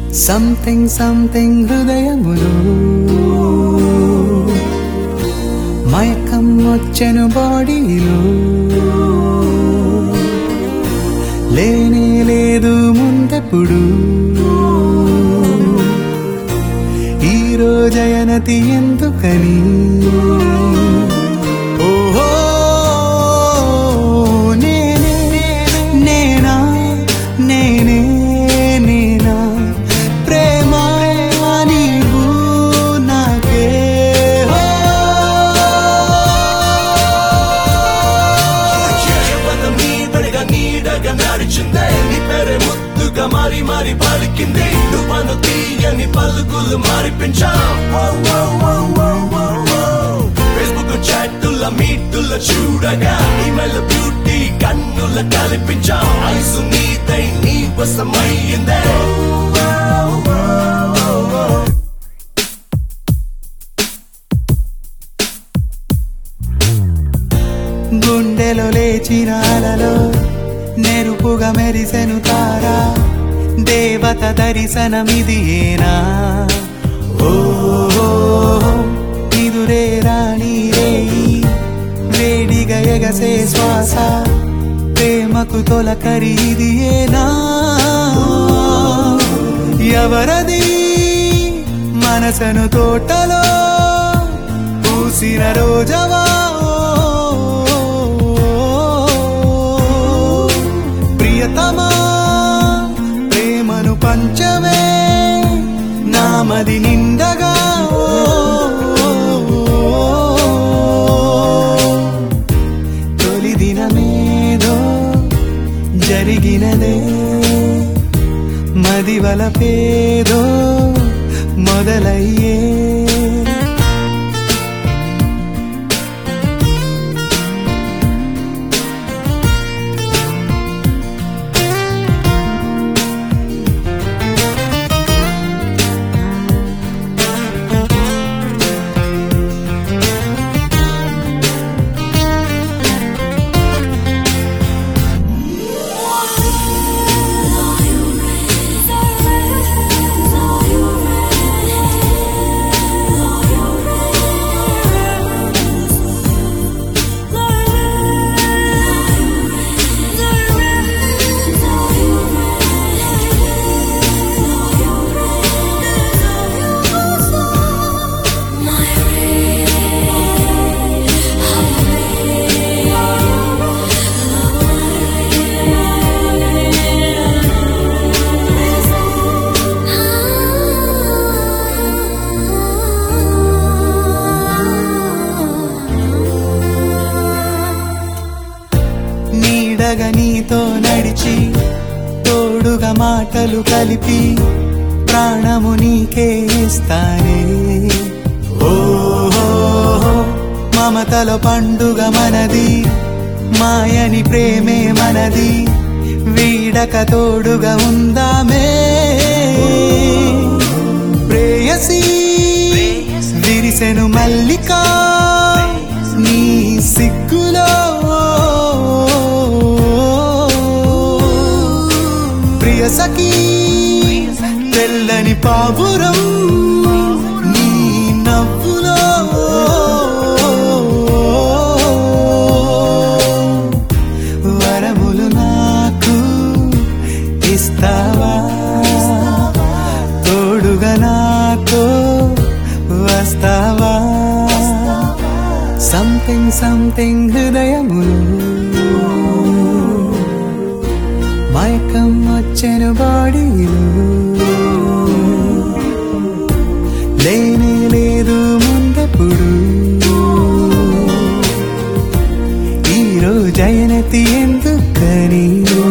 something something హృదయములో మైకం వచ్చెను బాడీలో లేనే లేదు ముందెప్పుడు ఈ రోజయనతి ఎందుకని ఓహో నేనే నేనా నేనే నేనా ప్రేమ నీవు నాకే చేపద మీదగా నీడగా నడిచిందే నీ పేరే ముద్దుగా మారి మారి పలికింది నువ్వను తీయని పలుకులు మారిపించాం ఫేస్బుక్ చాటుల మీటుల చూడగా ఈమెయిల్ బ్యూటీ కన్నుల కల్పించాం ఐసు నీదై నీ వశమయ్యిందే గుండెలో లేచిన అలలో నెరుపుగా మెరిసెను తారా దేవత దర్శనమిది ఏనా ఓ ఇదురే రాణి రేయి వేడిగా ఎగసే శ్వాస ప్రేమకు తొలకరి ఇది ఏనా ఎవరది మనసను తోటలో పూసిన రోజవా ప్రియతమా ప్రేమను పంచమే నామది నిండగా తొలి దినమేదో జరిగినదే మదివల పేదో మొదలయ్యే నీడగా నీతో నడిచి తోడుగా మాటలు కలిపి ప్రాణము నీకే ఇస్తానే ఓ మమతల పండుగ మనది మాయని ప్రేమే మనది వీడక తోడుగా ఉందామే ప్రేయసి విరిసెను మల్లిక నీ సిగ్గులో ప్రియ సఖీ తెల్లని పావురం నీ నవ్వులో వరములు నాకు ఇస్తావా తోడుగా నాతో వస్తావా సంథింగ్ సంథింగ్ హృదయములు మైకం వచ్చెను బాడీలో లేనే లేదు ముందెప్పుడు ఈ రోజైనతి ఎందుకని